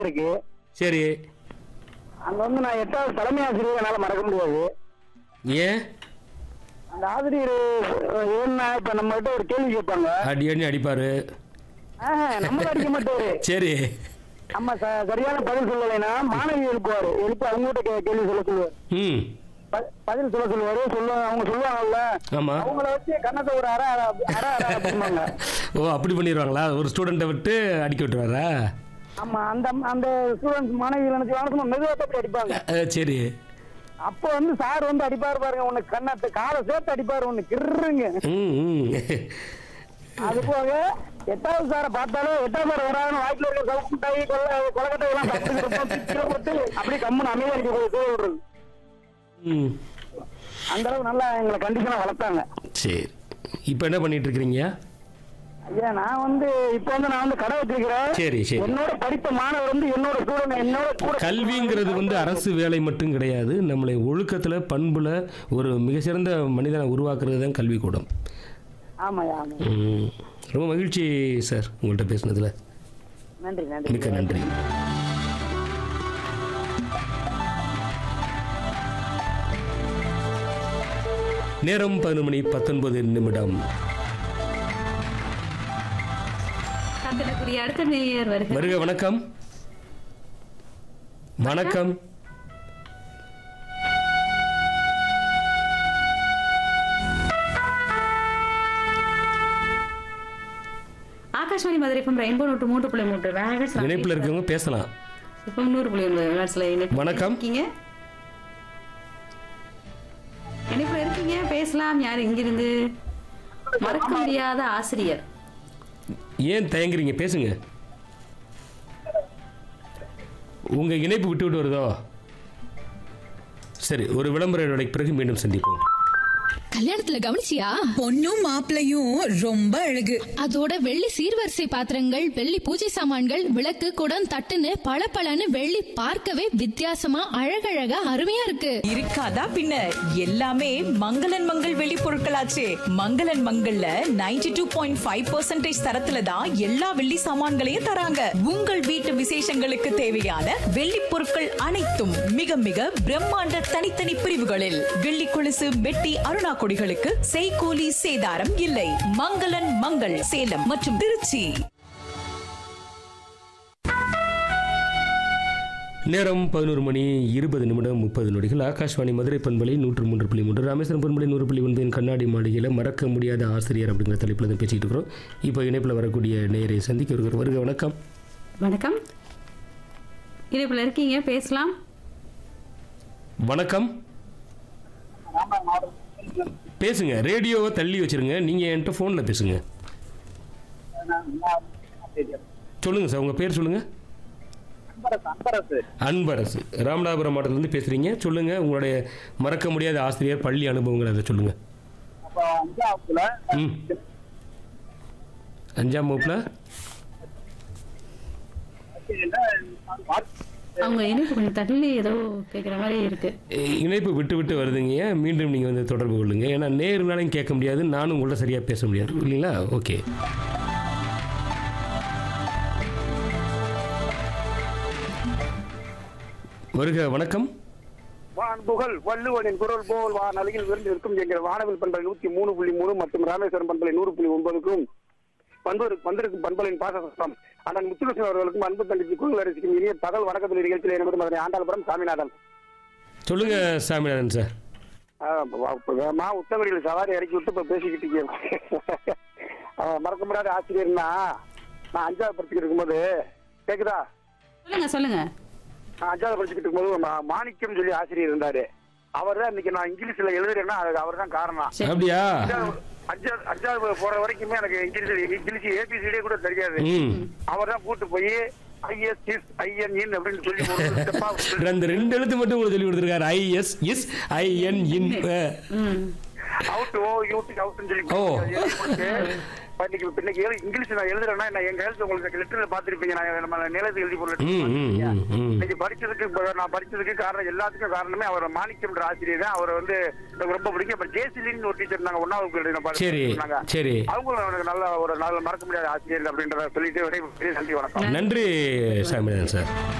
இருக்கு சரி அங்க வந்து நான் எட்டாவது தலைமை ஆசிரியர் என்னால மறக்க முடியாது ஏன் அந்த ஆசிரியர் அஹ், என்ன இப்ப நம்ம கிட்ட ஒரு கேள்வி கேட்பாங்க அடி அடி அடிப்பாரு ஆஹா, நம்ம அடிக்க மாட்டாரு சரி நம்ம ச- சரியான பதில் சொல்லலைன்னா மாணவி எழுப்புவாரு எழுப்பி அவங்ககிட்ட கே- கேள்வி சொல்ல சொல்லுவாரு ம் ப- பதில் சொல்ல சொல்லுவாரு சொல்ல அவங்க சொல்லுவாங்கல்ல ஆமா அவங்கள வச்சு கண்ணத்தை ஒரு அரை அரை அரை அரை அப்படிம்பாங்க ஓ அப்படி பண்ணிடுவாங்களா ஒரு ஸ்டூடெண்ட்டை விட்டு அடிக்க விட்டுருவாரா ஆமா அந்த அந்த ஸ்டூடெண்ட்ஸ் மாணவிகள் நினைச்சு சும்மா மெதுவா தப்பி அடிப்பாங்க அஹ், சரி அப்ப வந்து சார் வந்து அடிப்பாரு பாருங்க உன்னை கண்ணத்தை காலை சேர்த்து அடிப்பாரு உன்னை கிருங்க ம் ம் அது போக எட்டாவது சாரை பார்த்தாலும் எட்டாவது சார் வராதுன்னு வாய்க்குல இருக்க கொலக்கட்டாய் கொலை கொலக்கட்டை எல்லாம் சாப்பிட்டு இருப்போம். கீழே போட்டு அப்படியே கம்முன்னு அமைதியா இருக்க போய் தூர விடுறது ம் அந்த அளவுக்கு நல்லா எங்களை கண்டிஷனா வளர்த்தாங்க சரி இப்போ என்ன பண்ணிட்டு இருக்கிறீங்க ஐயா நான் வந்து இப்ப வந்து நான் வந்து கடை வச்சிருக்கிறேன் சரி சரி என்னோட படித்த மாணவர் வந்து என்னோட ஸ்டூடெண்ட் என்னோட கூட கல்விங்கிறது வந்து அரசு வேலை மட்டும் கிடையாது நம்மளை ஒழுக்கத்தில் பண்புல ஒரு மிக சிறந்த மனிதனை உருவாக்குறது தான் கல்விக்கூடம் ஆமாய்யா ஆமா ம். ரொம்ப மகிழ்ச்சி சார் உங்கள்கிட்ட பேசுனதுல நன்றி நன்றி மிக்க நன்றி நேரம் பதினொரு மணி பத்தொன்பது நிமிடம் காத்திடக்கூடிய அடுத்த நேயர் வருக வருக வணக்கம் வணக்கம் ஆகாஷ்வாணி மதுரை எஃப்எம் ரெயின்போ நூற்று மூன்று புள்ளி மூன்று வேகஸ் இணைப்பில் இருக்கவங்க பேசலாம் எஃப்எம் நூறு புள்ளி ஒன்பது வேகஸ்ல இணைப்பு வணக்கம். இருக்கீங்க இணைப்புல இருக்கீங்க பேசலாம் யார் இங்கிருந்து மறக்க முடியாத ஆசிரியர் ஏன் தயங்குறீங்க பேசுங்க உங்க இணைப்பு விட்டு விட்டு வருதோ சரி ஒரு விளம்பர இடைவெளிக்கு பிறகு மீண்டும் சந்திப்போம் கல்யாணத்துல கவனிச்சியா பொண்ணும் மாப்பிளையும் ரொம்ப அழகு அதோட வெள்ளி சீர்வரிசை பாத்திரங்கள் வெள்ளி பூஜை சாமான்கள் விளக்கு குடம் தட்டுன்னு பளபளன்னு வெள்ளி பார்க்கவே வித்தியாசமா அழகழகா அருமையா இருக்கு இருக்காதா பின்ன எல்லாமே மங்களன் மங்கள் வெளி பொருட்களாச்சே மங்களன் மங்கள்ல 92.5% டூ பாயிண்ட் ஃபைவ் பர்சன்டேஜ் தரத்துல தான் எல்லா வெள்ளி சாமான்களையும் தராங்க உங்கள் வீட்டு விசேஷங்களுக்கு தேவையான வெள்ளி பொருட்கள் அனைத்தும் மிக மிக பிரம்மாண்ட தனித்தனி பிரிவுகளில் வெள்ளி கொலுசு வெட்டி அருணா கொடிகளுக்கு செய்கூலி சேதாரம் இல்லை மங்களன் மங்கள் சேலம் மற்றும் திருச்சி நேரம் பதினோரு மணி இருபது நிமிடம் முப்பது நொடிகள் ஆகாஷ்வாணி மதுரை பண்பலை நூற்று மூன்று புள்ளி மூன்று ராமேஸ்வரம் பண்பலை நூறு புள்ளி ஒன்பதின் கண்ணாடி மாளிகையில் மறக்க முடியாத ஆசிரியர் அப்படிங்கிற தலைப்பில் தான் பேசிக்கிட்டு இருக்கிறோம் இப்போ இணைப்பில் வரக்கூடிய நேரை சந்திக்க இருக்கிற வருக வணக்கம் வணக்கம் இணைப்புல இருக்கீங்க பேசலாம் வணக்கம் பேசுங்க ரேடியோவை தள்ளி வச்சிருங்க நீங்கள் என்கிட்ட ஃபோனில் பேசுங்க சொல்லுங்க சார் உங்கள் பேர் சொல்லுங்க அன்பரசு அன்பரசு ராமநாதபுரம் மாவட்டத்திலேருந்து பேசுகிறீங்க சொல்லுங்க உங்களுடைய மறக்க முடியாத ஆசிரியர் பள்ளி அனுபவங்கள் அதை சொல்லுங்க அப்போ அஞ்சாவதுல ம் அஞ்சாம் வகுப்பில் அவங்க இணைப்பு கொஞ்சம் தள்ளி ஏதோ கேட்குற மாதிரி இருக்கு இணைப்பு விட்டு விட்டு வருதுங்க மீண்டும் நீங்கள் வந்து தொடர்பு கொள்ளுங்க ஏன்னா நேருனாலையும் கேட்க முடியாது நானும் உங்கள்ட்ட சரியாக பேச முடியாது இல்லைங்களா ஓகே வருக வணக்கம் வான் புகழ் வள்ளுவனின் குரல் போல் வான் அழகில் விருந்து இருக்கும் என்கிற வானவில் பண்பலை நூத்தி மூணு புள்ளி மூணு மற்றும் ராமேஸ்வரம் பண்பலை நூறு புள்ளி ஒன்பதுக்கும் பண்பு வந்திருக்கும் பண்பலின் பாசம் அண்ணன் முத்துலட்சுமி அவர்களுக்கும் அன்பு தங்கச்சி குரல் அரசிக்கும் இனிய பகல் வணக்கத்தில் நிகழ்ச்சியில் என்பது மதுரை ஆண்டாள்புரம் சாமிநாதன் சொல்லுங்க சாமிநாதன் சார் ஆஹ் வ- இப்ப மா உத்தமடியில் சவாரி இறக்கி விட்டு இப்ப பேசிக்கிட்டு இருக்கேன் ஆஹ் மறக்க முடியாத ஆசிரியர்னா நான் அஞ்சாவது படிச்சுக்கிட்டு இருக்கும்போது கேக்குதா சொல்லுங்க சொல்லுங்க நான் அஞ்சாவது படிச்சுக்கிட்டு இருக்கும்போது மா- மாணிக்கம் சொல்லி ஆசிரியர் இருந்தாரு அவர் தான் இன்னைக்கு நான் இங்கிலீஷ்ல எழுதுறேன்னா அதுக்கு அவர் தான் காரணம் சரி. அப்படியா அஞ்சாவது அஞ்சாவது அஞ்சாவது போற வரைக்குமே எனக்கு இங்கிலீஷ் இங்கிலீஷ் ஏபிசிடியே கூட தெரியாது ம் அவர் தான் கூட்டு போய் ஐஎஸ் இஸ் ஐஎன் இன் அப்படின்னு சொல்லி ஒரு step ஆ சொல்லி அந்த ரெண்டு எழுத்து மட்டும் உங்களுக்கு சொல்லி கொடுத்துருக்காரு ஐஎஸ் இஸ் ஐஎன் இன் ம் அவுட் ஓ யூட் அவுட்னு சொல்லி ஓ. எழுதி கொடுத்து, இன்னைக்கு இன்னைக்கு எழு- இங்கிலீஷ் நான் எழுதுறேன்னா நான் எங்க எழுத்து உங்களுக்கு லெட்டர்ல பாத்திருப்பீங்க நான் நம்ம நிலத்து எழுதி போற ம், ம், ம், ம். இன்னைக்கு படிச்சதுக்கு இப்ப நான் படிச்சதுக்கு காரணம் எல்லாத்துக்கும் காரணமே அவர் மாணிக்கம்ன்ற ஆசிரியர் தான் அவரை வந்து எனக்கு ரொம்ப பிடிக்கும் அப்புறம் ஜேசிலின்னு ஒரு டீச்சர் நாங்க ஒன்னாவது grade நான் பாத்து- சரி சொன்னாங்க. சரி அவங்களும் எனக்கு நல்ல ஒரு நல்ல மறக்க முடியாத ஆசிரியர் அப்படின்றத சொல்லிட்டு விடைபெறுகிறேன். நன்றி வணக்கம் நன்றி சாமிநாதன் சார்